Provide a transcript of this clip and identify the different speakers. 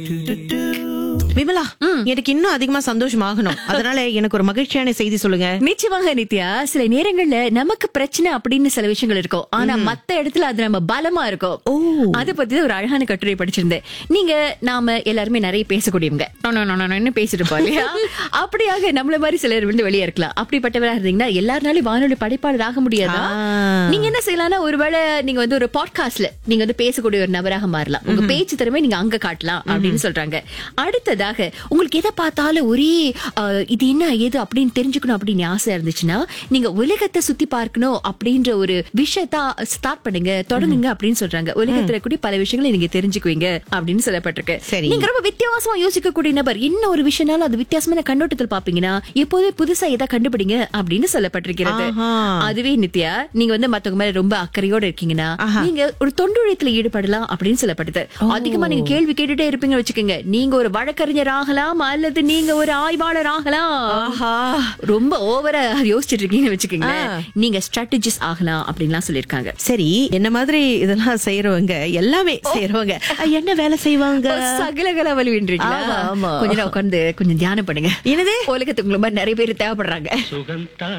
Speaker 1: விமலா எனக்கு இன்னும் அதிகமா சந்தோஷம் ஆகணும் அதனால எனக்கு ஒரு மகிழ்ச்சியான செய்தி சொல்லுங்க
Speaker 2: நிச்சயமாக நித்யா சில நேரங்கள்ல நமக்கு பிரச்சனை அப்படின்னு சில விஷயங்கள் இருக்கும் ஆனா மத்த இடத்துல அது நம்ம பலமா இருக்கும்
Speaker 1: ஓ.
Speaker 2: அத பத்தி தான் ஒரு அழகான கட்டுரை படிச்சிருந்தேன் நீங்க நாம எல்லாருமே நிறைய பேசக்கூடியவங்க நோ, நோ, நோ, நோ, நோன்னு பேசிட்டு இருப்போம் இல்லையா அப்படியாக நம்மள மாதிரி சிலர் வந்து வெளியே இருக்கலாம் அப்படிப்பட்டவரா இருந்தீங்கன்னா எல்லாருனாலும் வானொலி படைப்பாளர் ஆக முடியாதா
Speaker 1: ஆ.
Speaker 2: நீங்க என்ன செய்யலாம்னா ஒருவேளை நீங்க வந்து ஒரு பாட்காஸ்ட்ல நீங்க வந்து பேசக்கூடிய ஒரு நபராக மாறலாம் உங்க பேச்சு திறமை நீங்க அங்க காட்டலாம் அப்படின்னு சொல்றாங்க அடுத்ததாக உங்களுக்கு எதை பார்த்தாலும் ஒரே அஹ், இது என்ன ஏது அப்படின்னு தெரிஞ்சுக்கணும் அப்படின்னு ஆசை இருந்துச்சுன்னா நீங்க உலகத்தை சுத்தி பார்க்கணும் அப்படின்ற ஒரு விஷயத்த ஸ்டார்ட் பண்ணுங்க தொடங்குங்க அப்படின்னு சொல்றாங்க உலகத்துல கூட பல விஷயங்களை நீங்க தெரிஞ்சுக்குவீங்க அப்படின்னு சொல்லப்பட்டிருக்கு
Speaker 1: சரி.
Speaker 2: நீங்க ரொம்ப வித்தியாசமா யோசிக்கக்கூடிய நபர் என்ன ஒரு விஷயம்னாலும் அது வித்தியாசமான கண்ணோட்டத்தில் பாப்பீங்கன்னா எப்போதும் புதுசா எதை கண்டுபிடிங்க அப்படின்னு சொல்லப்பட்டிருக்கிறது
Speaker 1: ஆஹா.
Speaker 2: அதுவே நித்யா நீங்க வந்து மத்தவங்க மேல ரொம்ப அக்கறையோட இருக்கீங்கன்னா நீங்க ஒரு தொண்டுழைத்துல ஈடுபடலாம் அப்படின்னு சொல்லப்படுது அதிகமா நீங்க கேள்வி கேட்டுட்டே இருப்பீங்க வச்சுக்கோங்க நீங்க ஒரு வழக்கறிஞர் ஆகலாம் அல்லது நீங்க ஒரு ஆய்வாளர் ஆகலாம்
Speaker 1: ஆஹா.
Speaker 2: ரொம்ப ஓவரா யோசிச்சுட்டு இருக்கீங்கன்னு வச்சுக்கோங்களேன் நீங்க ஸ்ட்ராட்டஜிஸ்ட் ஆகலாம் அப்படின்லாம் சொல்லிருக்காங்க
Speaker 1: சரி என்ன மாதிரி இதெல்லாம் செய்யறவங்க எல்லாமே செய்யறவங்க அஹ், என்ன வேலை செய்வாங்க
Speaker 2: சகலகல வலிவின்றீங்களா
Speaker 1: ஆமா, ஆமா.
Speaker 2: கொஞ்ச நேரம் உட்கார்ந்து கொஞ்சம் தியானம் பண்ணுங்க
Speaker 1: என்னது
Speaker 2: உலகத்துக்கு உங்களை மாதிரி நிறைய பேர் தேவைப்படுறாங்க
Speaker 3: சுகந்தா